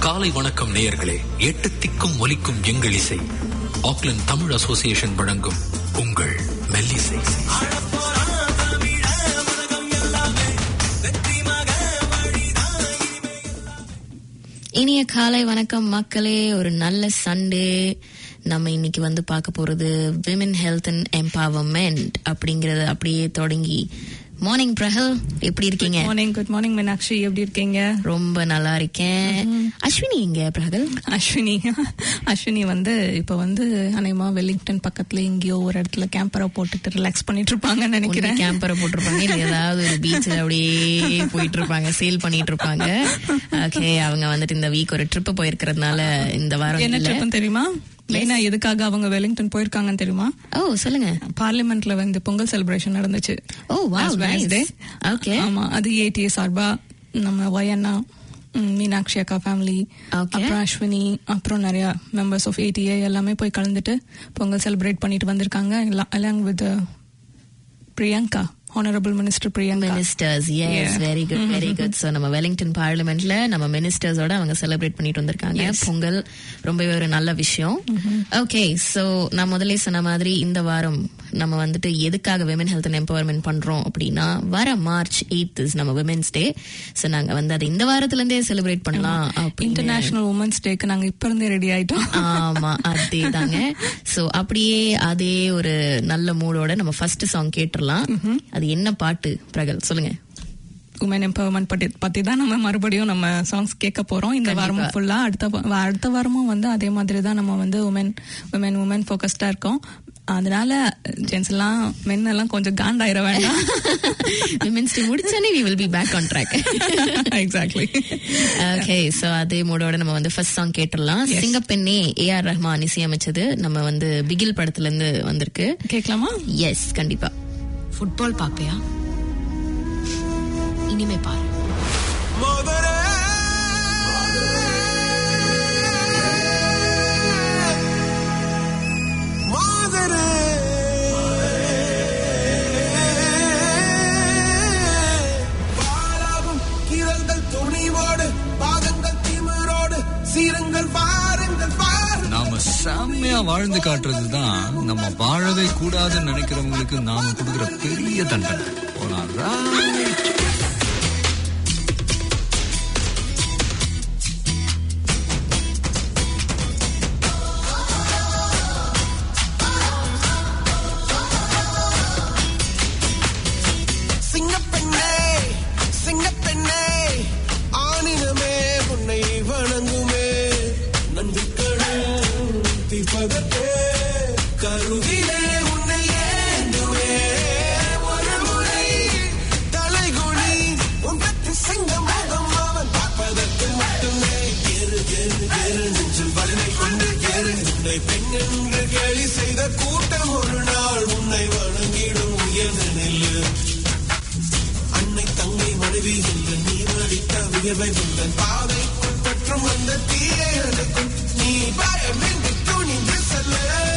காலை வணக்கம் நேயர்களே எட்டு திக்கும் ஒலிக்கும் எங்கள் இசை ஆக்லண்ட் தமிழ் அசோசியேஷன் வழங்கும் உங்கள் மெல்லிசை இனிய காலை வணக்கம் மக்களே ஒரு நல்ல சண்டே நம்ம இன்னைக்கு வந்து பார்க்க போறது விமன் ஹெல்த் அண்ட் எம்பவர்மெண்ட் அப்படிங்கறத அப்படியே தொடங்கி மார்னிங் பிரஹல் எப்படி இருக்கீங்க மார்னிங் குட் மார்னிங் மீனாட்சி எப்படி இருக்கீங்க ரொம்ப நல்லா இருக்கேன் அஸ்வினி எங்க பிரகல் அஸ்வினி அஸ்வினி வந்து இப்ப வந்து அநேகமா வெல்லிங்டன் பக்கத்துல எங்கேயோ ஒரு இடத்துல கேம்பரை போட்டுட்டு ரிலாக்ஸ் பண்ணிட்டு இருப்பாங்கன்னு நினைக்கிறேன் கேம்பரை போட்டிருப்பாங்க இல்ல ஏதாவது ஒரு பீச்ல அப்படியே போயிட்டு இருப்பாங்க சேல் பண்ணிட்டு இருப்பாங்க ஓகே அவங்க வந்துட்டு இந்த வீக் ஒரு ட்ரிப் போயிருக்கிறதுனால இந்த வாரம் என்ன இல்ல ட்ரிப்னு தெரியுமா மெயினா எதுக்காக அவங்க வெல்லிங்டன் போயிருக்காங்கன்னு தெரியுமா ஓ சொல்லுங்க பார்லிமெண்ட்ல வந்து பொங்கல் செலிப்ரேஷன் நடந்துச்சு ஓ wow As nice Wednesday. okay ஆமா அது ஏடிஏ சார்பா நம்ம வயண்ணா ம், மீனாட்சி அக்கா ஃபேமிலி Okay. அப்புறம் அஸ்வினி அப்புறம் நிறைய மெம்பர்ஸ் ஆஃப் ஏடிஏ எல்லாமே போய் கலந்துட்டு பொங்கல் செலிப்ரேட் பண்ணிட்டு வந்திருக்காங்க along with Priyanka honourable minister Priyanka ministers yes Yeah. Very good very good so நம்ம வெலிங்டன் பார்லிமெண்ட்ல நம்ம மினிஸ்டர்ஸோட அவங்க செலிப்ரேட் பண்ணிட்டு வந்திருக்காங்க பொங்கல் ரொம்பவே ஒரு நல்ல விஷயம் ஓகே சோ நான் முதல்ல சொன்ன மாதிரி இந்த வாரம் நம்ம வந்துட்டு எதுக்காக விமன் ஹெல்த் அண்ட் எம்பவர்மெண்ட் பண்றோம் அப்படின்னா வர மார்ச் எயித் நம்ம விமென்ஸ் டே சோ நாங்க வந்து அதை இந்த வாரத்துல இருந்தே செலிப்ரேட் பண்ணலாம் அப்படின்னு இன்டர்நேஷனல் உமன்ஸ் டேக்கு நாங்க இப்ப இருந்தே ரெடி ஆயிட்டோம் ஆமா அதேதாங்க சோ அப்படியே அதே ஒரு நல்ல மூடோட நம்ம ஃபர்ஸ்ட் சாங் கேட்டுறலாம் அது என்ன பாட்டு பிரகல் சொல்லுங்க உமன் எம்பவர்மெண்ட் பத்தி பத்தி தான் நம்ம மறுபடியும் நம்ம சாங்ஸ் கேட்க போறோம் இந்த வாரமும் ஃபுல்லா அடுத்த வா- அடுத்த வாரமும் வந்து அதே மாதிரி தான் நம்ம வந்து உமன் உமன் உமன் ஃபோக்கஸ்டா இருக்கோம் அதனால ஜென்ஸ் எல்லாம் மென் எல்லாம் கொஞ்சம் காண்டாயிர வேண்டாம் விமென்ஸ் டே முடிச்சோனே we will be back on track exactly okay so அதே மூடோட நம்ம வந்து ஃபர்ஸ்ட் சாங் கேட்டுடலாம் சிங்கப்பெண்ணே ஏ ஆர் ரஹ்மான் இசையமைச்சது நம்ம வந்து பிகில் படத்துல இருந்து வந்திருக்கு கேட்கலாமா எஸ் கண்டிப்பா ஃபுட்பால் பாப்பியா இனிமே பாரு பாலாகும் கீரல்கள் துணிவோடு பாதங்கள் திமிரோடு சீரங்கள் பாருங்கள் பாருங்கள் நாம செம்மையா வாழ்ந்து காட்டுறது தான் நம்ம வாழவே கூடாதுன்னு நினைக்கிறவங்களுக்கு நாம கொடுக்கிற பெரிய தண்டனை போனா right. சிங்கப்பெண்ணே சிங்கப்பெண்ணே ஆணினமே உன்னை வணங்குமே நன்றிக்கடன் தீர்ப்பதற்கே கருவிலே உன்னை ஏந்துவே ஒரு முறை தலைகுனி உன் பற்றி சிங்க முகம் அவன் பார்ப்பதற்கு மட்டுமே எரு எரு எரு நெஞ்சில் வலிமை கொண்டு எரு உன்னை பெண் என்று கேலி செய்த கூட்டம் ஒரு நாள் உன்னை வணங்கிடும் உயர்ந்து நில்லு அன்னை தங்கை மனைவி என்று நீ நடித்த வியர்வை உந்தன் பாதைக்குள் பற்றும் அந்த தீயை அணைக்கும் நீ பயமின்றி துணிந்து செல்ல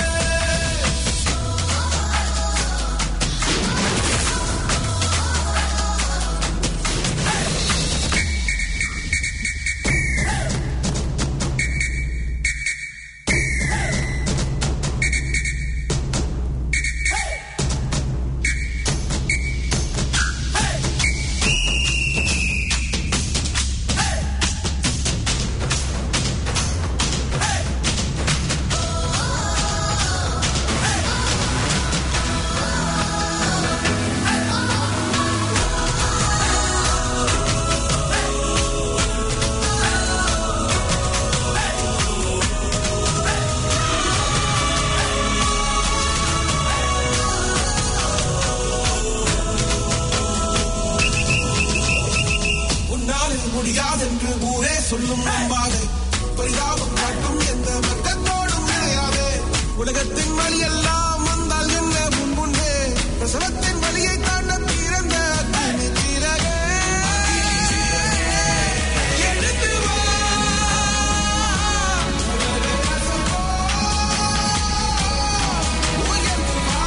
உன்னால் இது முடியாதென்று ஊரே சொல்லும் நம்பாதே பரிதாபம் காட்டும் எந்த வர்க்கத்தோடும் இணையாதே உலகத்தின் வழி எல்லாம் வந்தால் என்ன முன் முன்பே பிரசவத்தின் வழியை தாண்ட பிறந்த அக்னி சிறகே. எடுத்து வா. உயர்ந்து வா.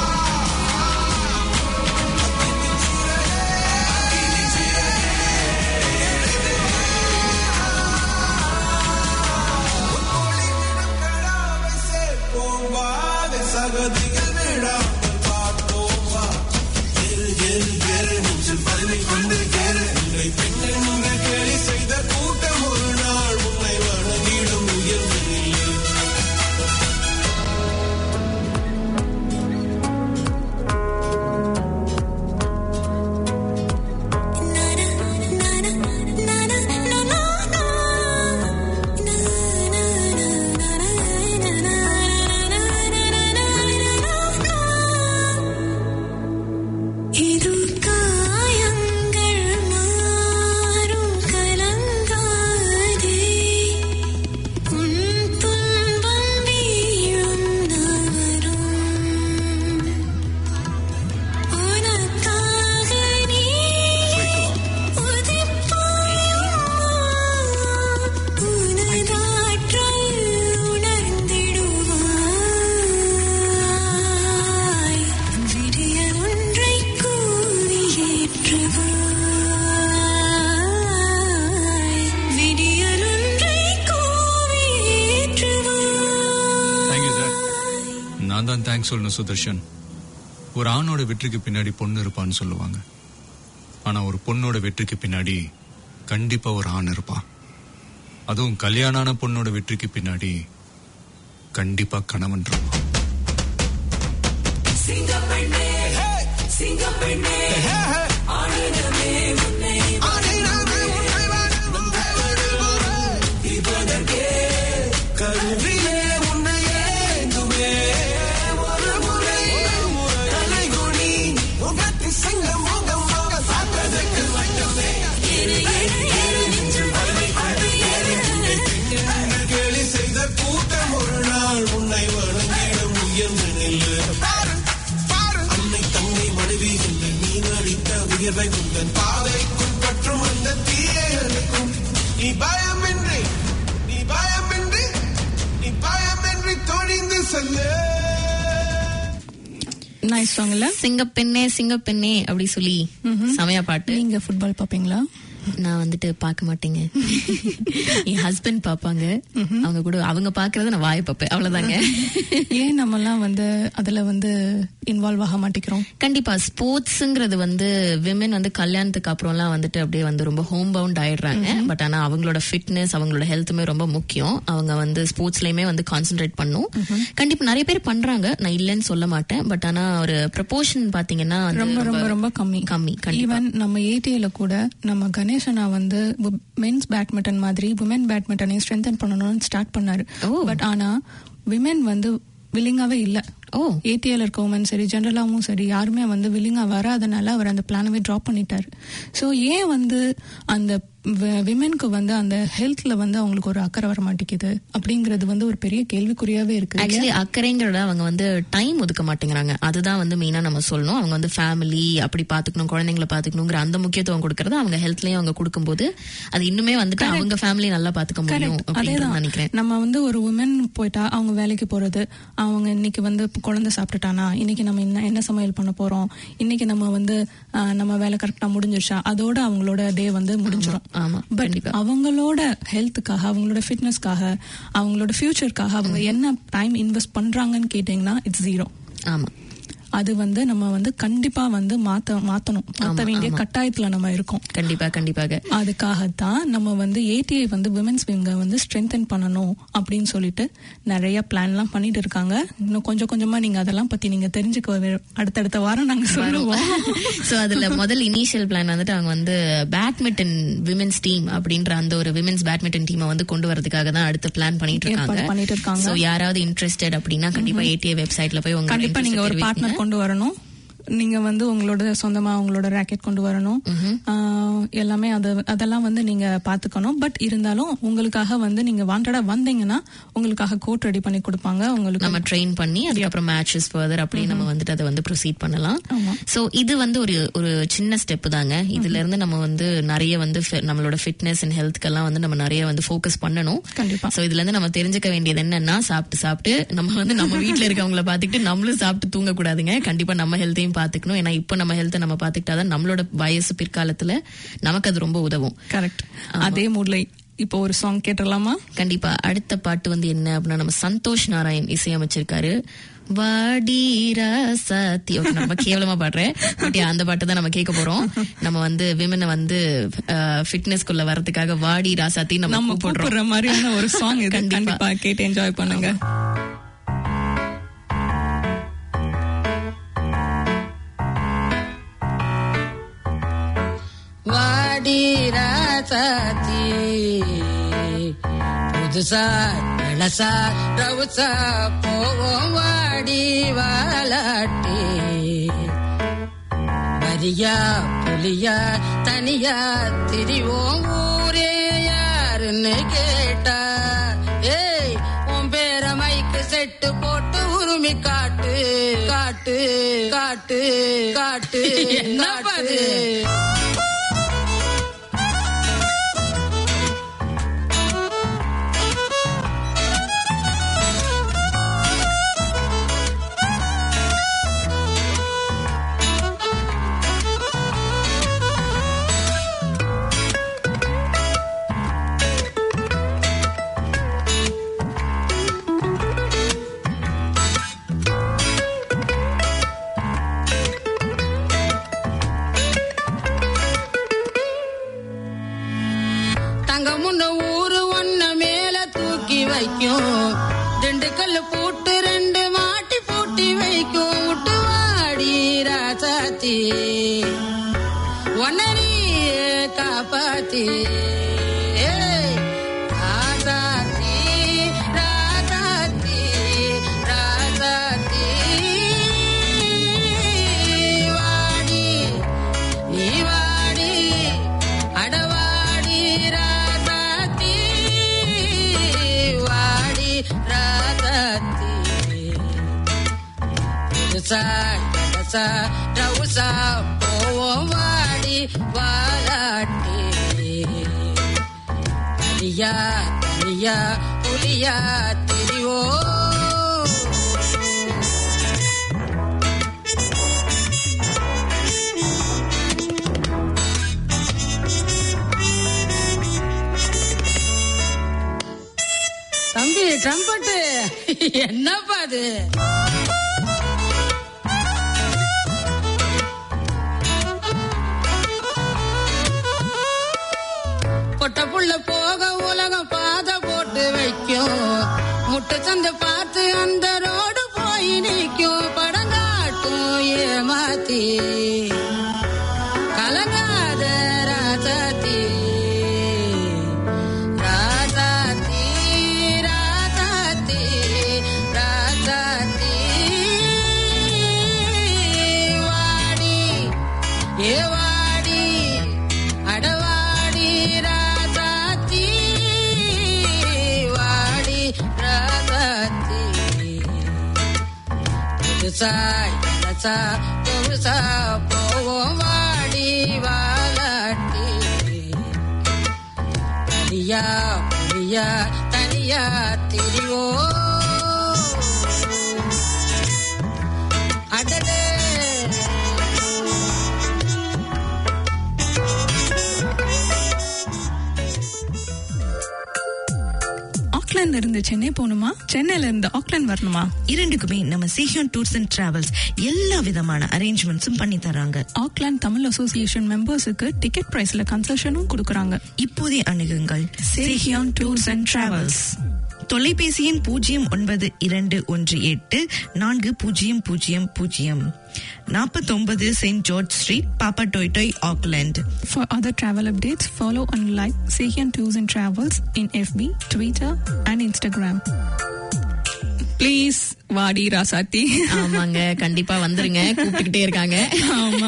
தேங்க்ஸ் சொல்லணும் சுதர்ஷன் ஒரு ஆணோட வெற்றிக்கு பின்னாடி பொண்ணு இருப்பான்னு சொல்லுவாங்க ஆனா ஒரு பொண்ணோட வெற்றிக்கு பின்னாடி கண்டிப்பா ஒரு ஆண் இருப்பான் அதுவும் கல்யாணான பொண்ணோட வெற்றிக்கு பின்னாடி கண்டிப்பா கணவன் இருப்பான் கருவிலே உன்னை ஏந்துமே ஒரு முறை தலைகுனி முகத்தி சிங்க முகம் முக சாத்ததற்கு மட்டுமே கேலி செய்த கூட்டம் ஒரு நாள் உன்னை வணங்கிடும் உயர்ந்து நில்லு பாரு பாரு அன்னை தங்கை மனைவி என்று நீ நடித்த உயர்வை உந்தன் பாதைக்குள் பற்றும் அந்த தீயை அழுக்கும் நீ பயமின்றி நீ பயமின்றி நீ பயமின்றி தொழிந்து செல்லு நைஸ் சாங்ல சிங்கப்பெண்ணே சிங்கப்பெண்ணே அப்படி சொல்லி செமையா பாட்டு நீங்க ஃபுட்பால் பாப்பீங்களா நான் வந்துட்டு பார்க்க மாட்டேங்க என் ஹஸ்பண்ட் பாப்பாங்க அவங்க கூட அவங்க பாக்குறத நான் வாய் பார்ப்பேன் அவ்வளவுதாங்க ஏன் நம்ம எல்லாம் வந்து அதுல வந்து இன்வால்வ் ஆக மாட்டேங்கிறோம் கண்டிப்பா ஸ்போர்ட்ஸ்ங்கிறது வந்து விமன் வந்து கல்யாணத்துக்கு அப்புறம்லாம் வந்துட்டு அப்படியே வந்து ரொம்ப ஹோம் பவுண்ட் ஆயிடுறாங்க பட் ஆனா அவங்களோட ஃபிட்னஸ் அவங்களோட ஹெல்த்துமே ரொம்ப முக்கியம் அவங்க வந்து ஸ்போர்ட்ஸ்லயுமே வந்து கான்சென்ட்ரேட் பண்ணும் கண்டிப்பா நிறைய பேர் பண்றாங்க நான் இல்லைன்னு சொல்ல மாட்டேன் பட் ஆனா ஒரு ப்ரொபோர்ஷன் பாத்தீங்கன்னா வந்து ரொம்ப ரொம்ப ரொம்ப கம்மி கம்மி கண்டிப்பா ஈவன் நம்ம ஏடிஏல கூட நம்ம கணேசனா வந்து மென்ஸ் பேட்மிண்டன் மாதிரி உமன் பேட்மிண்டனையும் ஸ்ட்ரென்தன் பண்ணணும்னு ஸ்டார்ட் பண்ணாரு ஓ. பட் ஆனா விமென் வந்து வில்லிங்காவே இல்ல ஓ ஏடிஎல் இருக்கவும் சரி ஜென்ரலாவும் சரி யாருமே வந்து வில்லிங்கா வராதனால அவர் அந்த பிளானவே ட்ராப் பண்ணிட்டாரு ஸோ ஏன் வந்து அந்த விமென்க்கு வந்து அந்த ஹெல்த்ல வந்து அவங்களுக்கு ஒரு அக்கறை வர மாட்டேங்குது அப்படிங்கிறது வந்து ஒரு பெரிய கேள்விக்குறியாவே இருக்கு ஆக்சுவலி அக்கறைங்கிறத அவங்க வந்து டைம் ஒதுக்க மாட்டேங்கிறாங்க அதுதான் வந்து மெயினா நம்ம சொல்லணும் அவங்க வந்து ஃபேமிலி அப்படி பாத்துக்கணும் குழந்தைங்களை பாத்துக்கணுங்கிற அந்த முக்கியத்துவம் கொடுக்கறது அவங்க ஹெல்த்லயும் அவங்க கொடுக்கும்போது அது இன்னுமே வந்துட்டு அவங்க ஃபேமிலி நல்லா பாத்துக்க முடியும் Correct. அப்படின்னு அதேதான். நினைக்கிறேன் நம்ம வந்து ஒரு உமன் போயிட்டா அவங்க வேலைக்கு போறது அவங்க இன்னைக்கு வந்து குழந்தை சாப்பிட்டுட்டானா இன்னைக்கு நம்ம என்ன என்ன சமையல் பண்ண போறோம் இன்னைக்கு நம்ம வந்து ஆஹ், நம்ம வேலை கரெக்டா முடிஞ்சிருச்சா அதோட அவங்களோட டே வந்து முடிஞ்சிடும் ஆமா பட் கண்டிப்பா அவங்களோட ஹெல்த்துக்காக அவங்களோட ஃபிட்னஸ்க்காக அவங்களோட ஃபியூச்சருக்காக அவங்க என்ன டைம் இன்வெஸ்ட் பண்றாங்கன்னு கேட்டீங்கன்னா இட்ஸ் ஜீரோ ஆமா அது வந்து நம்ம வந்து கண்டிப்பா வந்து மாத்த மாத்தணும் மாத்த வேண்டிய கட்டாயத்துல நம்ம இருக்கோம் கண்டிப்பா கண்டிப்பாக அதுக்காகத்தான் நம்ம வந்து ஏடிஐ வந்து விமென்ஸ் விங்கை வந்து ஸ்ட்ரென்தன் பண்ணணும் அப்படின்னு சொல்லிட்டு நிறைய பிளான்லாம் பண்ணிட்டு இருக்காங்க இன்னும் கொஞ்சம் கொஞ்சமா நீங்க அதெல்லாம் பத்தி நீங்க தெரிஞ்சுக்க வே- அடுத்தடுத்த வாரம் நாங்க சொல்லுவோம் சோ அதுல முதல் இனிஷியல் பிளான் வந்துட்டு அவங்க வந்து பேட்மிண்டன் விமென்ஸ் டீம் அப்படின்ற அந்த ஒரு விமென்ஸ் பேட்மிண்டன் டீமை வந்து கொண்டு வரதுக்காக தான் அடுத்து பிளான் பண்ணிட்டு ஏற்பாடு இருக்காங்க பண்ணிட்டு இருக்காங்க. சோ யாராவது இன்ட்ரெஸ்டட் அப்படின்னா கண்டிப்பா ஏடிஏ வெப்சைட்ல போய் உங்க கண்டிப்பா நீங்க ஒரு பார்ட்னர் கொண்டு வரணும் நீங்க வந்து உங்களோட சொந்தமா உங்களோட ராக்கெட் கொண்டு வரணும் ஆஹ் எல்லாமே அது அதெல்லாம் வந்து நீங்க பாத்துக்கணும் பட் இருந்தாலும் உங்களுக்காக வந்து நீங்க வாண்டடா வந்தீங்கன்னா உங்களுக்காக கோட் ரெடி பண்ணி கொடுப்பாங்க உங்களுக்கு நம்ம ட்ரெயின் பண்ணி அதுக்கப்புறம் மேட்சஸ் ஃபர்தர் அப்படியே நம்ம வந்துட்டு அதை வந்து ப்ரொசீட் பண்ணலாம் ஆமா. சோ இது வந்து ஒரு ஒரு சின்ன ஸ்டெப் தாங்க இதுல இருந்து நம்ம வந்து நிறைய வந்து fi- நம்மளோட ஃபிட்னஸ் அண்ட் ஹெல்த்க்கெல்லாம் வந்து நம்ம நிறைய வந்து ஃபோக்கஸ் பண்ணணும் கண்டிப்பா. சோ இதுல இருந்து நம்ம தெரிஞ்சுக்க வேண்டியது என்னன்னா சாப்பிட்டு சாப்பிட்டு நம்ம வந்து நம்ம வீட்ல இருக்கவங்கள பாத்துக்கிட்டு நம்மளும் சாப்பிட்டு தூங்க கூடாதுங்க கண்டிப்பா நம்ம ஹெல்த்தையும் பாத்துக்கணும் ஏன்னா இப்போ நம்ம ஹெல்த்தை நம்ம பாத்துக்கிட்டாதான் நம்மளோட வயசு பிற்காலத்துல நமக்கு அது ரொம்ப உதவும் கரெக்ட் அதே மூட்ல இப்போ ஒரு சாங் கேட்டுடலாமா கண்டிப்பா அடுத்த பாட்டு வந்து என்ன அப்படின்னா நம்ம சந்தோஷ் நாராயண் இசையமைச்சிருக்காரு வாடீரா சாத்தி ஓகே நம்ம கேவலமா பாடுறேன் பட் அந்த பாட்டு தான் நம்ம கேட்க போறோம் நம்ம வந்து விமனை வந்து ஃபிட்னஸ்குள்ள வரதுக்காக வாடி ராசாத்தி நம்ம நம்ம கூப்பிடுறோம் கூப்பிடுற மாதிரியான ஒரு சாங் இது கண்டிப்பா. கண்டிப்பா கேட்டு என்ஜாய் பண்ணுங்க வாடிராசாத்தி புதுசா இளசா ரவுசா போவோம் வாடி வாலாட்டி வரியா புலியா தனியா திரிவோம் ஊரே யாருன்னு கேட்டா ஏய் உன் பேர மைக்கு செட்டு போட்டு உருமி காட்டு காட்டு காட்டு காட்டு என்ன பாது வைக்கும் திண்டுக்கல் பூட்டு ரெண்டு மாட்டி பூட்டி வைக்கும் முட்டு வாடி ராசாத்தி ஒன்னரியே காப்பாத்தி ஏய், ராசாத்தி, ராசாத்தி, ராசாத்தி. வாடி, நீ வாடி, அடவாடி ராசாத்தி, வாடி ராசாத்தி. புதுசா இடசா ரவுசா போவோம் வாடி வாலாட்டி தனியா தனியா புலியா தெரிவோ தம்பி ட்ரம்பட்டு என்னப்பா அது பொட்ட புள்ள போக உலகம் பாத போட்டு வைக்கும் முட்டை சந்தை பார்த்து அந்த ரோடு போய் நிற்கும் படங்காட்டும் ஏமாத்தி கலங்காத ராசாத்தி ராசாத்தி ராசாத்தி ராசாத்தி வாடி ஏ வாடி அடவாடி ராசாத்தி வாடி ராசாத்தி புதுசா இலசா புதுசா போவோம் வாடி வாலாட்டி தனியா புரியா தனியா திரிவோ அடடே ஆக்லாண்ட்ல இருந்து சென்னை போகணுமா சென்னையில இருந்து ஆக்லாண்ட் வரணுமா இரண்டுக்குமே நம்ம சேஹியோன் டூர்ஸ் அண்ட் டிராவல்ஸ் எல்லா விதமான அரேஞ்ச்மெண்ட்ஸும் பண்ணி தராங்க ஆக்லாண்ட் தமிழ் அசோசியேஷன் மெம்பர்ஸுக்கு டிக்கெட் பிரைஸ்ல கன்செஷனும் கொடுக்கறாங்க இப்போதே அணுகுங்கள் சேஹியோன் டூர்ஸ் அண்ட் டிராவல்ஸ் தொலைபேசி எண் பூஜ்ஜியம் ஒன்பது இரண்டு ஒன்று எட்டு நான்கு பூஜ்ஜியம் பூஜ்ஜியம் பூஜ்ஜியம் நாற்பத்தொன்பது Saint George street Papatoetoe Auckland For other travel updates, follow and like Sahian Tours and Travels in FB, Twitter, and Instagram. Please வாடி ராசாத்தி ஆமாங்க கண்டிப்பா வந்துருங்க கூப்பிட்டுக்கிட்டே இருக்காங்க ஆமா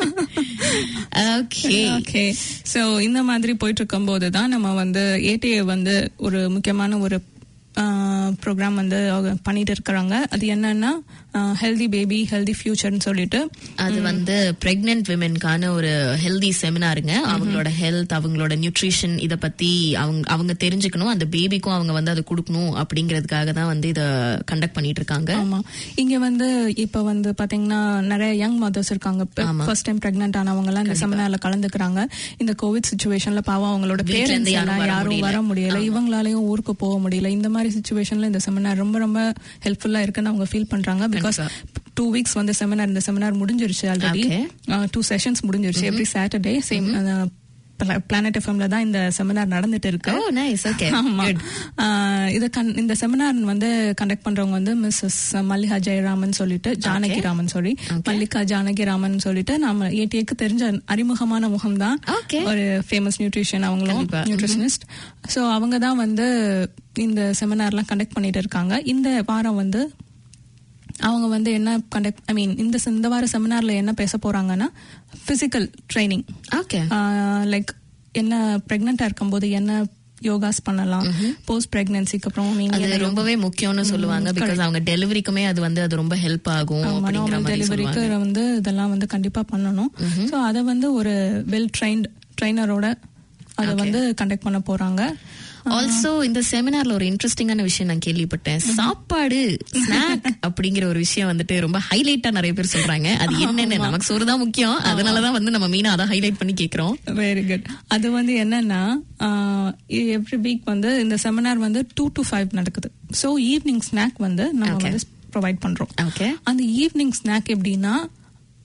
ஓகே ஓகே சோ இந்த மாதிரி போயிட்டு இருக்கும்போது தான் நம்ம வந்து ஏடிஏ வந்து ஒரு முக்கியமான ஒரு ப்ரோக்ராம் வந்து அவங்க பண்ணிட்டு இருக்கிறாங்க அது என்னன்னா ஹெல்தி பேபி ஹெல்தி ஃபியூச்சர்னு சொல்லிட்டு அது வந்து பிரெக்னென்ட் விமென்கான ஒரு ஹெல்தி செமினாருங்க அவங்களோட ஹெல்த் அவங்களோட நியூட்ரிஷன் இத பத்தி அவங்க அவங்க தெரிஞ்சுக்கணும் அந்த பேபிக்கும் அவங்க வந்து அதை கொடுக்கணும் அப்படிங்கறதுக்காக தான் வந்து இத கண்டக்ட் பண்ணிட்டு இருக்காங்க ஆமா இங்க வந்து இப்ப வந்து பாத்தீங்கன்னா நிறைய யங் மதர்ஸ் இருக்காங்க ஃபர்ஸ்ட் டைம் பிரெக்னென்ட் ஆனவங்க எல்லாம் இந்த செமினார்ல கலந்துக்கிறாங்க இந்த கோவிட் சுச்சுவேஷன்ல பாவம் அவங்களோட வீட்ல இருந்து பேரண்ட்ஸ் யாரும் எல்லாம் வர யாரும் முடியல. வர முடியல இவங்களாலயும் ஊருக்கு போக முடியல இந்த மாதிரி சுச்சுவேஷன்ல இந்த செமினார் ரொம்ப ரொம்ப ஹெல்ப்ஃபுல்லா இருக்குன்னு அவங்க ஃபீல் பண்றாங்க பிகாஸ் டூ வீக்ஸ் வந்து செமினார் இந்த செமினார் முடிஞ்சிருச்சு ஆல்ரெடி Okay. டூ செஷன்ஸ் முடிஞ்சிருச்சு எவ்ரி சாட்டர்டே சேம் பிளானட் எஃப்எம்ல தான் இந்த செமினார் நடந்துட்டு இருக்கு Oh, nice. Okay. ஆமா Good. ஆஹ் இத கண்- இந்த செமினார் வந்து கண்டக்ட் பண்றவங்க வந்து மிஸ்ஸஸ் மல்லிகா ஜெயராமன் சொல்லிட்டு ஜானகி ராமன் சொல்லி மல்லிகா ஜானகி ராமன் சொல்லிட்டு நம்ம ஏடிஏக்கு தெரிஞ்ச அறிமுகமான முகம் தான் Okay. ஒரு ஃபேமஸ் நியூட்ரிஷன் அவங்களும் கண்டிப்பா. நியூட்ரிஷனிஸ்ட் சோ அவங்க தான் வந்து இந்த செமினார்லாம் கண்டக்ட் பண்ணிட்டு இருக்காங்க இந்த வாரம் வந்து அவங்க வந்து என்ன கண்டக்ட் ஐ மீன் இந்த செ- இந்த வார செமினார்ல என்ன பேச போறாங்கன்னா பிசிக்கல் ட்ரைனிங் ஓகே லைக் என்ன பிரெக்னெண்டா இருக்கும்போது என்ன யோகாஸ் பண்ணலாம் போஸ்ட் பிரெக்னன்சிக்கு அப்புறம் நீங்க அது என்ன ரொம்பவே முக்கியம்னு சொல்லுவாங்க பிகாஸ் அவங்க டெலிவரிக்குமே அது வந்து அது ரொம்ப ஹெல்ப் ஆகும் அப்படிங்கிற மாதிரி டெலிவரிக்கு சொல்லுவாங்க வந்து இதெல்லாம் வந்து கண்டிப்பா பண்ணணும் சோ அத வந்து ஒரு வெல் ட்ரைன்ட் ட்ரைனரோட அத வந்து கண்டக்ட் பண்ண போறாங்க ஆல்சோ இந்த செமினார்ல ஒரு இன்ட்ரெஸ்டிங்கான விஷயம் நான் கேள்விப்பட்டேன் சாப்பாடு ஸ்நாக் அப்படிங்கிற ஒரு விஷயம் வந்துட்டு ரொம்ப ஹைலைட்டா நிறைய பேர் சொல்றாங்க அது என்னன்னு நமக்கு சோறு தான் முக்கியம் அதனாலதான் வந்து நம்ம மீனா அதை ஹைலைட் பண்ணி கேக்குறோம் வெரி குட் அது வந்து என்னன்னா எவ்ரி வீக் வந்து இந்த செமினார் வந்து டூ டு ஃபைவ் நடக்குது ஸோ ஈவினிங் ஸ்நாக் வந்து நம்ம Okay. வந்து ப்ரொவைட் பண்றோம் ஓகே அந்த ஈவினிங் ஸ்நாக் எப்படின்னா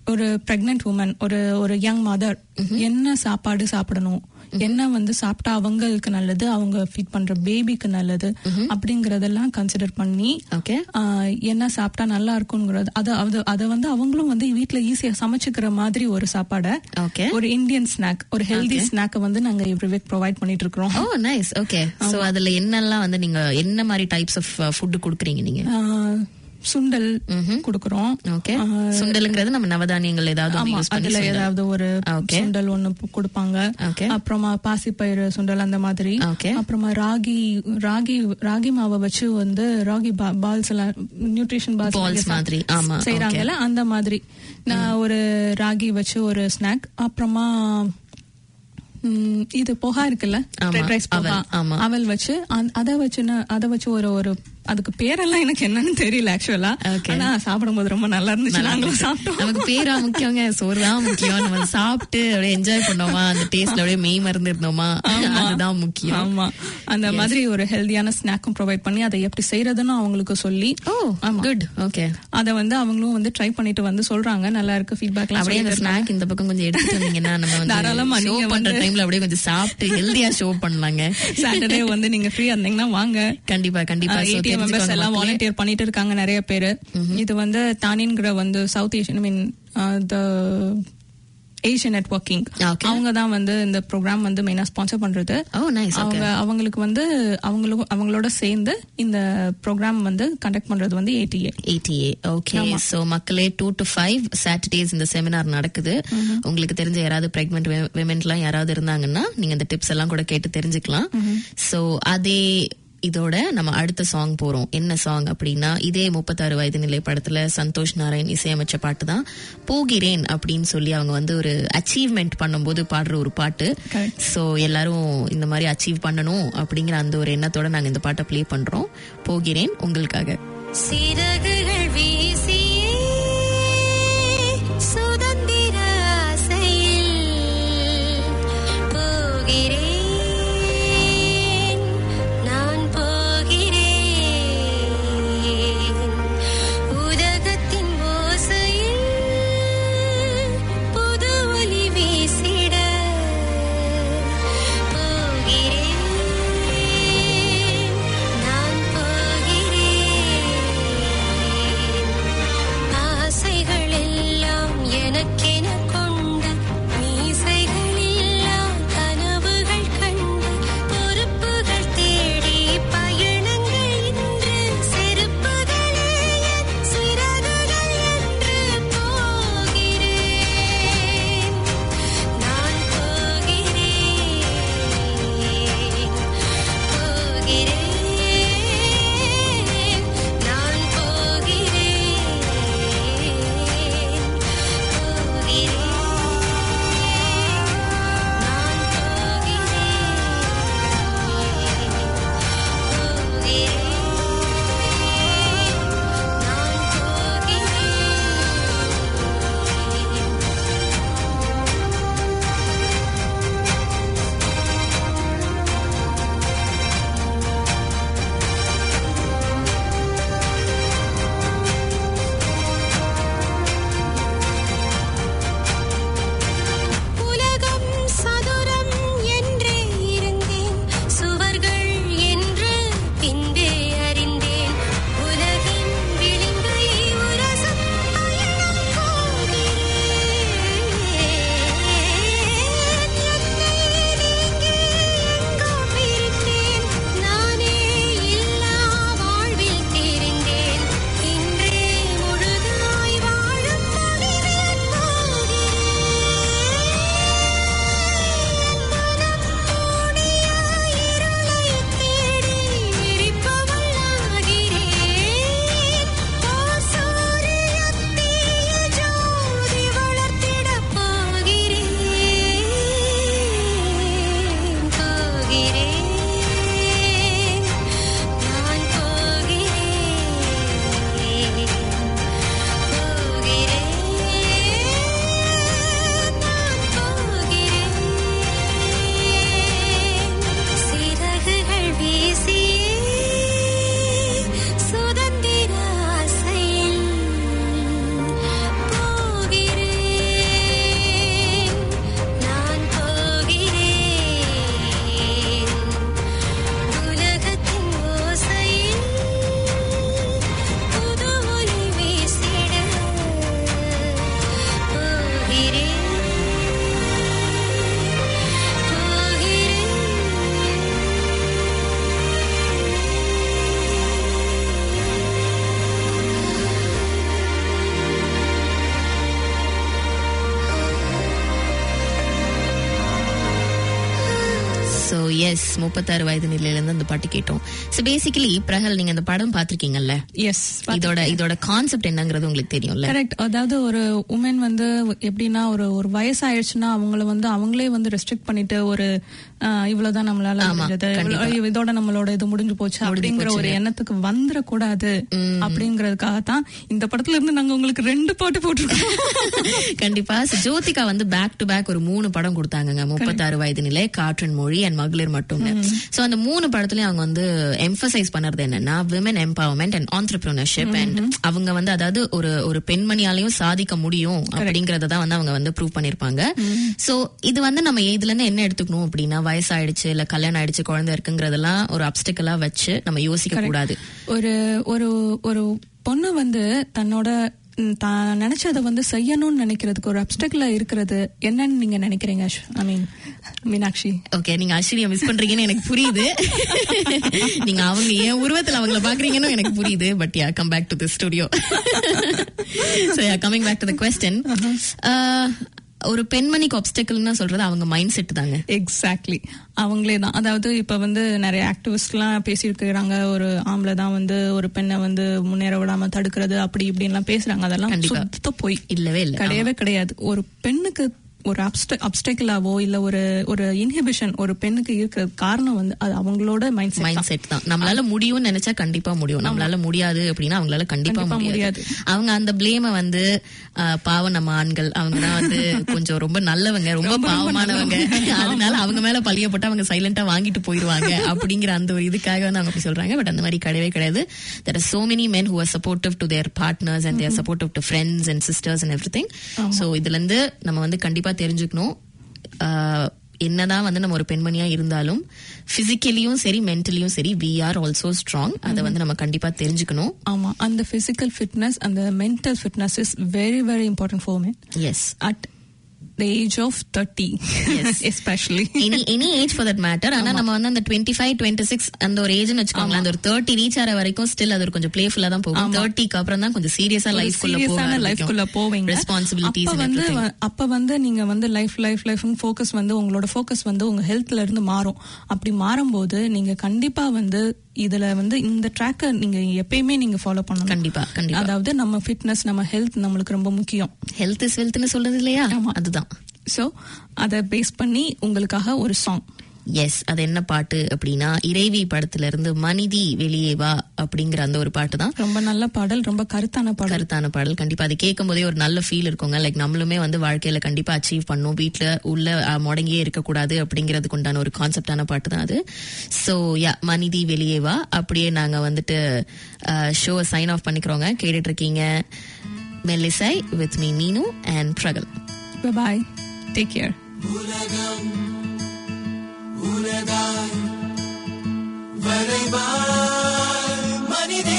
ஒரு பிரெக்னென்ட் உமன் ஒரு ஒரு யங் மதர் என்ன சாப்பாடு சாப்பிடணும் என்ன வந்து சாப்பிட்டா அவங்களுக்கு நல்லது அவங்க ஃபீட் பண்ற பேபிக்கு நல்லது அப்படிங்கறதெல்லாம் கன்சிடர் பண்ணி ஓகே ஆஹ், என்ன சாப்பிட்டா நல்லா இருக்குங்கிறது அதை அது அதை வந்து அவங்களும் வந்து வீட்ல ஈஸியா சமைச்சுக்கிற மாதிரி ஒரு சாப்பாடை ஓகே ஒரு இந்தியன் ஸ்நாக் ஒரு ஹெல்தி ஸ்நாக்கை வந்து நாங்க எவ்ரி வீக் ப்ரொவைட் பண்ணிட்டு இருக்கிறோம் ஓ நைஸ் ஓகே சோ அதுல என்னெல்லாம் வந்து நீங்க என்ன மாதிரி டைப்ஸ் ஆஃப் ஃபுட் குடுக்குறீங்க நீங்க ஆஹ், சுண்டல் கொடுக்கறோம் ஓகே சுண்டலுங்கிறது நம்ம நவதானியங்கள் ஏதாவது ஒண்ணு ஆமா யூஸ் பண்ணி அதுல சுண்டல். ஏதாவது ஒரு Okay. சுண்டல் ஒண்ணு பு- கொடுப்பாங்க Okay. அப்புறமா பாசிப்பயிறு சுண்டல் அந்த மாதிரி Okay. அப்புறமா ராகி ராகி ராகி மாவை வச்சு வந்து ராகி பால்ஸ் எல்லாம் நியூட்ரிஷன் Balls பால்ஸ் மாதிரி, ஆமா, செய்யறாங்கல்ல அந்த மாதிரி நான் ஒரு ராகி வச்சு ஒரு ஸ்நாக் அப்புறமா ம், இது போகா இருக்குல்ல ஆமா, ரெட் ரைஸ் போகா அவல், ஆமா. அவல் வச்சு அந்த- அத வச்சு நான் அத வச்சு ஒரு ஒரு அதுக்கு பேரெல்லாம் எனக்கு என்னன்னு தெரியல ஆக்சுவலா Okay. ஆனா சாப்பிடும்போது ரொம்ப நல்லா இருந்துச்சு நல்லா நாங்களும் இருந்துச்சு. சாப்பிட்டோம் நமக்கு பேரா முக்கியங்க சோறு தான் முக்கியம் நம்ம சாப்பிட்டு அப்படியே என்ஜாய் பண்ணோமா அந்த டேஸ்ட்ல அப்படியே மெய் மறந்து இருந்தோமா அதுதான் முக்கியம் ஆமா அந்த மாதிரி ஒரு ஹெல்தியான ஸ்நாக்கும் ப்ரொவைட் பண்ணி அதை எப்படி செய்யறதுன்னு அவங்களுக்கு சொல்லி ஓ ஆமா. குட் ஓகே அத வந்து அவங்களும் வந்து ட்ரை பண்ணிட்டு வந்து சொல்றாங்க நல்லா இருக்கு ஃபீட்பேக் அப்படியே அந்த ஸ்நாக் இந்த பக்கம் கொஞ்சம் எடுத்துட்டு வந்தீங்கன்னா நம்ம தாராளமா வந்து ஷோ நீங்க பண்ற வந்து- டைம்ல அப்படியே கொஞ்சம் சாப்பிட்டு ஹெல்தியா ஷோ பண்ணலாங்க சாட்டர்டே வந்து நீங்க ஃப்ரீயா இருந்தீங்கன்னா வாங்க கண்டிப்பா கண்டிப்பா So, ஏடிஎம் மெம்பர்ஸ் தெரிஞ்சுக்கோங்க எல்லாம் மக்களே. வாலண்டியர் பண்ணிட்டு இருக்காங்க நிறைய பேரு இது வந்து தானின்கிற வந்து South Asian I mean the Asian networking Okay. அவங்க தான் வந்து இந்த ப்ரோக்ராம் வந்து மெயினா ஸ்பான்சர் பண்றது ஓ நைஸ் ஓகே அவங்க அவங்களுக்கு வந்து அவங்களும் அவங்களோட சேர்ந்து இந்த ப்ரோக்ராம் வந்து கண்டக்ட் பண்றது வந்து ஏடிஏ ஏடிஏ ஓகே சோ மக்களே டூ டு ஃபைவ் சாட்டர்டேஸ் இந்த செமினார் நடக்குது உங்களுக்கு தெரிஞ்ச யாராவது பிரெக்னென்ட் விமென்ட்லாம் யாராவது இருந்தாங்கன்னா நீங்க இந்த டிப்ஸ் எல்லாம் கூட கேட்டு தெரிஞ்சுக்கலாம் சோ அதே இதோட நம்ம அடுத்த சாங் போறோம் என்ன சாங் அப்படின்னா இதே முப்பத்தாறு வயது நிலை படத்துல சந்தோஷ் நாராயண் இசையமைச்ச பாட்டு தான் போகிறேன் அப்படின்னு சொல்லி அவங்க வந்து ஒரு அச்சீவ்மெண்ட் பண்ணும்போது பாடுற ஒரு பாட்டு Correct. சோ எல்லாரும் இந்த மாதிரி அச்சீவ் பண்ணணும் அப்படிங்கிற அந்த ஒரு எண்ணத்தோட நாங்க இந்த பாட்டை ப்ளே பண்றோம் போகிறேன் உங்களுக்காக சிறகுகள் வீசியே சுதந்திர ஆசையில் போகிறேன் நான் போகிறேன் உலகத்தின் ஓசையில் புது ஒலி வீசிட போகிறேன் நான் போகிறேன் ஸோ எஸ் முப்பத்தாறு வயது நிலையிலேருந்து அந்த பாட்டு கேட்டோம் ஸோ பேசிக்கலி பிரகல் நீங்க அந்த படம் பார்த்திருக்கீங்கல்ல எஸ் இதோட இதோட கான்செப்ட் என்னங்கிறது உங்களுக்கு தெரியும்ல கரெக்ட் அதாவது ஒரு உமன் வந்து எப்படின்னா ஒரு ஒரு வயசாயிடுச்சுன்னா அவங்கள வந்து அவங்களே வந்து ரெஸ்ட்ரிக்ட் பண்ணிட்டு ஒரு ஆஹ், இவ்வளவுதான் நம்மளால ஆமா, முடிஞ்சது கண்டிப்பா. இவ்வளவு- இதோட நம்மளோட இது முடிஞ்சு போச்சு அப்படிங்கிற ஒரு எண்ணத்துக்கு வந்துடக்கூடாது அப்படிங்கறதுக்காக தான் இந்த படத்துல இருந்து நாங்க உங்களுக்கு ரெண்டு பாட்டு போட்டிருக்கோம் கண்டிப்பா So, ஜோதிகா வந்து பேக் டு பேக் ஒரு மூணு படம் கொடுத்தாங்கங்க முப்பத்தாறு வயது நிலை காற்றின் மொழி அண்ட் மகளிர் மட்டும் சோ அந்த மூணு படத்துலயும் அவங்க வந்து எம்பசைஸ் பண்றது என்னன்னா women empowerment and entrepreneurship and அவங்க வந்து அதாவது ஒரு ஒரு பெண்மணியாலையும் சாதிக்க முடியும் அப்படிங்கறத தான் வந்து அவங்க வந்து ப்ரூவ் பண்ணிருப்பாங்க சோ இது வந்து நம்ம இதுல இருந்து என்ன எடுத்துக்கணும் அப்படின்னா வயசாயிடுச்சு இல்ல கல்யாணம் ஆயிடுச்சு குழந்தை இருக்குங்கிறதெல்லாம் ஒரு அப்டிக்கலா வச்சு நம்ம யோசிக்க கூடாது ஒரு ஒரு ஒரு பொண்ணு வந்து தன்னோட ம், தான் நினைச்சதை வந்து செய்யணும்னு நினைக்கிறதுக்கு ஒரு அப்டக்கிளா இருக்கிறது என்னன்னு நீங்க நினைக்கிறீங்க ஐ மீன் மீனாட்சி ஓகே நீங்க அஸ்வினிய மிஸ் பண்றீங்கன்னு எனக்கு புரியுது நீங்க அவங்க என் உருவத்துல அவங்கள பாக்குறீங்கன்னு எனக்கு புரியுது but yeah come back to the studio so yeah coming back to the question ஒரு பெண்மணிக்கு obstacleன்னு சொல்றது அவங்க மைண்ட் செட் தாங்க எக்ஸாக்ட்லி அவங்களே தான் அதாவது இப்ப வந்து நிறைய ஆக்டிவிஸ்ட்லாம் பேசியிருக்கிறாங்க ஒரு ஆம்பளை தான் வந்து ஒரு பெண்ணை வந்து முன்னேற விடாம தடுக்கிறது அப்படி இப்படின்லாம் பேசுறாங்க அதெல்லாம் கண்டிப்பா. சுத்த போய் இல்லவே இல்ல கிடையவே கிடையாது ஒரு பெண்ணுக்கு ஒரு அப்டக்கிளாவோ இல்ல ஒரு ஒரு இன்ஹிபிஷன் ஒரு பெண்ணுக்கு இருக்கிற காரணம் வந்து அது அவங்களோட மைண்ட் செட் மைண்ட் செட் தான் நம்மளால முடியும்னு நினைச்சா கண்டிப்பா முடியும் நம்மளால முடியாது அப்படின்னா அவங்களால கண்டிப்பா கண்டிப்பா முடியாது முடியாது. அவங்க அந்த பிளேம வந்து ஆஹ், பாவம் நம்ம ஆண்கள் அவங்க தான் வந்து கொஞ்சம் ரொம்ப நல்லவங்க ரொம்ப பாவமானவங்க அதனால அவங்க மேல பழிய போட்டு அவங்க சைலண்டா வாங்கிட்டு போயிருவாங்க அப்படிங்கிற அந்த ஒரு இதுக்காக வந்து அவங்க அப்படி சொல்றாங்க பட் அந்த மாதிரி கிடையவே கிடையாது there are so many men who are supportive to their partners and they are supportive to friends and sisters and everything so இதுல இருந்து நம்ம வந்து கண்டிப்பா தெரிஞ்சுக்கணும் ஆஹ், என்னதான் வந்து நம்ம ஒரு பெண்மணியா இருந்தாலும் பிசிக்கலியும் சரி மென்டலியும் சரி வி ஆர் ஆல்சோ ஸ்ட்ராங் அதை வந்து நம்ம கண்டிப்பா தெரிஞ்சுக்கணும் ஆமா அந்த பிசிக்கல் ஃபிட்னஸ் அந்த mental fitness is very very important for men எஸ் at the age of 30 especially any any age for that matter ஆனா நம்ம வந்து அந்த டுவெண்ட்டி ஃபைவ் டுவெண்ட்டி சிக்ஸ் அந்த ஒரு ஏஜ்னு வச்சுக்கோங்களேன் அந்த ஒரு தேர்ட்டி ரீச் ஆகிற வரைக்கும் ஸ்டில் அது ஒரு கொஞ்சம் பிளேஃபுல்லா தான் போகும் தேர்ட்டிக்கு அப்புறம் தான் கொஞ்சம் சீரியஸா லைஃப் சீரியஸான லைஃப்குள்ள போவீங்க ரெஸ்பான்சிபிலிட்டிஸ் அப்ப வந்து அப்ப வந்து நீங்க வந்து லைஃப் லைஃப் லைஃப் ஃபோக்கஸ் வந்து உங்களோட ஃபோக்கஸ் வந்து உங்க ஹெல்த்ல இருந்து மாறும் அப்படி மாறும்போது நீங்க கண்டிப்பா வந்து இதுல வந்து இந்த ட்ராக்க நீங்க எப்பயுமே நீங்க ஃபாலோ பண்ணணும் கண்டிப்பா கண்டிப்பா அதாவது நம்ம ஃபிட்னஸ் நம்ம ஹெல்த் நம்மளுக்கு ரொம்ப முக்கியம் ஹெல்த் இஸ் வெல்த்னு சொல்றது இல்லையா அதுதான் சோ அத பேஸ் பண்ணி உங்களுக்காக ஒரு சாங் எஸ் அது என்ன பாட்டு அப்படின்னா இறைவி படத்துல இருந்து மனிதி வெளியே வா அப்படிங்கிற அந்த ஒரு பாட்டு தான் ரொம்ப நல்ல பாடல் ரொம்ப கருத்தான பாடல் கருத்தான பாடல் கண்டிப்பா அது கேட்கும் போதே ஒரு நல்ல ஃபீல் இருக்குங்க லைக் நம்மளுமே வந்து வாழ்க்கையில கண்டிப்பா அச்சீவ் பண்ணும் வீட்ல உள்ள அஹ், முடங்கியே இருக்கக்கூடாது அப்படிங்கிறதுக்கு உண்டான ஒரு கான்செப்டான பாட்டு தான் அது சோ யா மனிதி வெளியே வா அப்படியே நாங்க வந்துட்டு ஷோவை சைன் ஆஃப் பண்ணிக்கிறோங்க கேட்டுட்டு இருக்கீங்க மெல்லிசை வித் மீ மீனு அண்ட் பிரகல் பாய் டேக் கேர் உலகாய் வரைவாய் மனிதே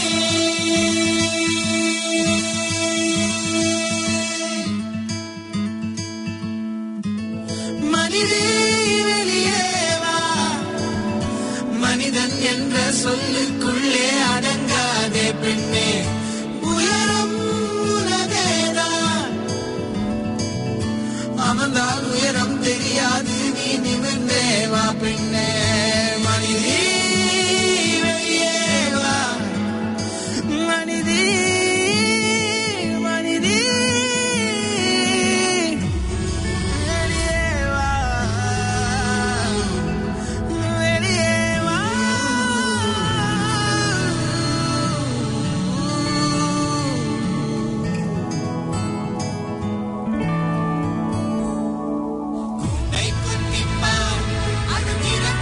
மனிதே வெளியே வா மனிதன் என்ற சொல்லுக்குள்ளே அடங்காதே பெண்ணே உயரம் உனதேதான் அமர்ந்தால் உயரம் தெரியாது நீ நிமிர்ந்தே வா பெண்ணே மனிதே வெளியே வா மனிதே மனிதே வெளியே வா வெளியே வா உன்னை குத்திப்பார் அது திறக்கும்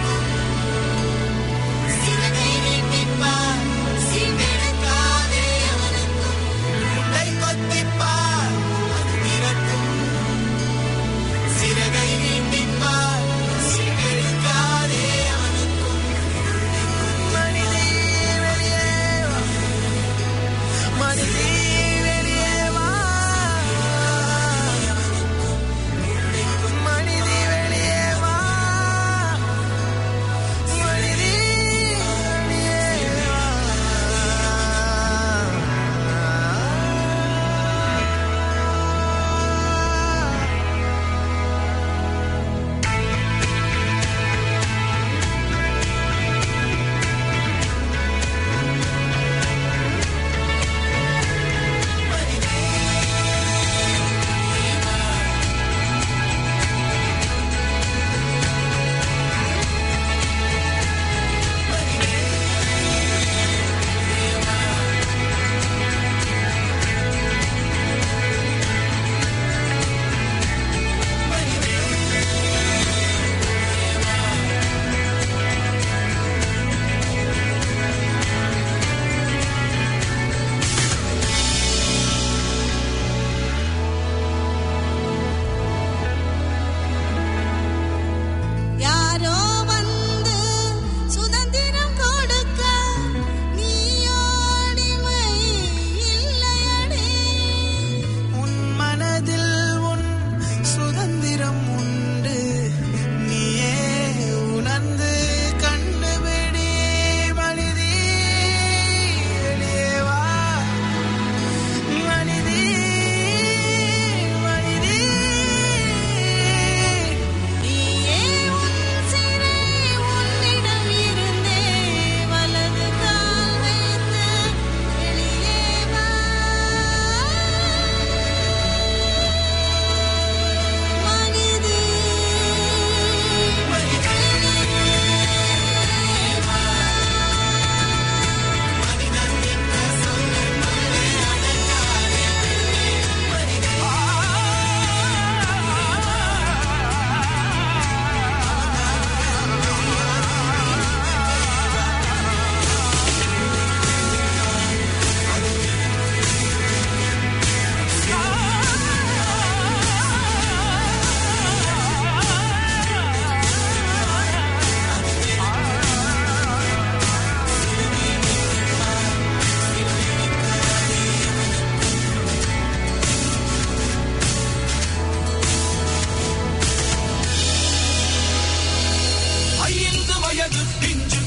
வயது பிஞ்சு